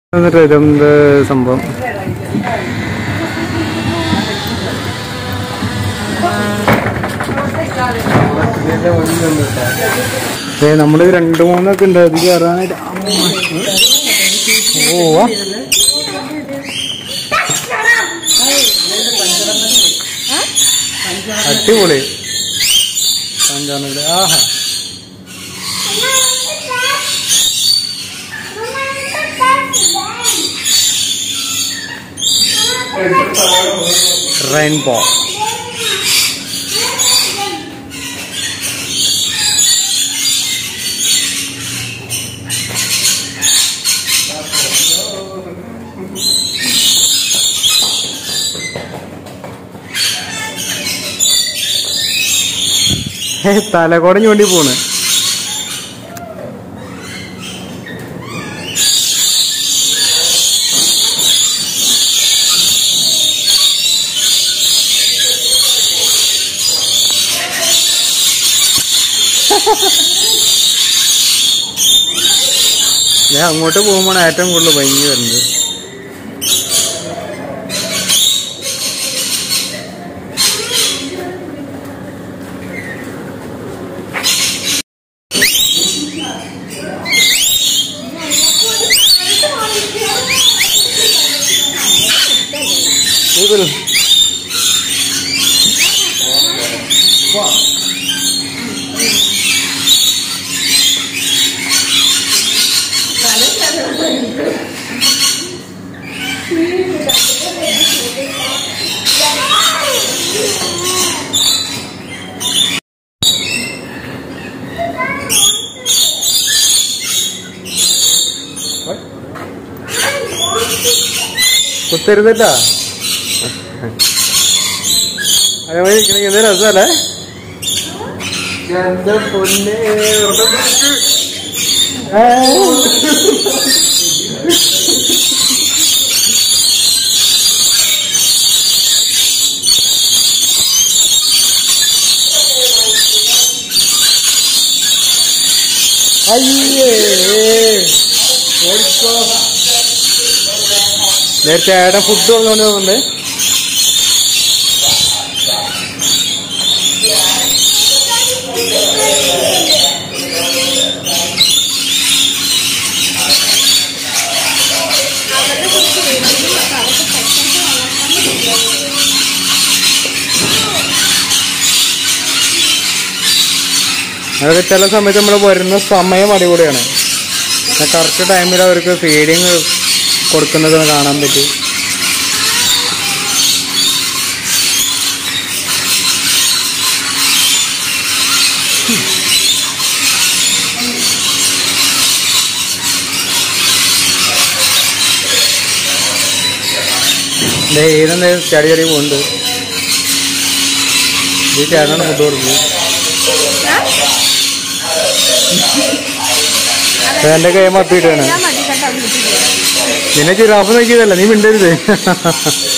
എന്നിട്ട് ഇതെന്ത് സംഭവം ഏ നമ്മള് രണ്ടു മൂന്നൊക്കെ ഉണ്ട് അത് കയറാനായിട്ട് ഓ വാ. അടിപൊളി പഞ്ചാനയുടെ ആഹാ റെയിൻബോ തലകോടം ചൂണ്ടി പോണ് ഞാൻ അങ്ങോട്ട് പോകുമ്പോഴാണ് ഏറ്റവും കൂടുതൽ ഭംഗി വരുന്നത് ഇതിൽ കുത്തരുതട്ടാ അതേമാതിരി ഇരിക്കണെങ്കിൽ എന്ത് രസമല്ലേ എന്റെ പൊന്നെ വെറുതെ പിടിച്ച്. ഏ. അയ്യേ ഓടിക്കോ നേരത്തെ ഏടെ ഫുഡ് വന്നുകൊണ്ട് പോകുന്നുണ്ട് അതൊക്കെ ചില സമയത്ത് നമ്മൾ വരുന്ന സമയം അടിപൊളിയാണ് കറക്റ്റ് ടൈമിൽ അവർക്ക് ഫീഡിങ് കൊടുക്കുന്നത് കാണാൻ പറ്റും ഇതെന്താ ചടി ചടി പോകുന്നുണ്ട് ഈ ചേട്ടനാണ് ഫുഡ് കൊടുക്കുന്നത് എന്റെ കൈ മപ്പിയിട്ടാണ് മതി കേട്ടോ വീട്ടിൽ നിന്നെ ജിറാഫ് നോക്കിയതല്ല നീ മിണ്ടരുത്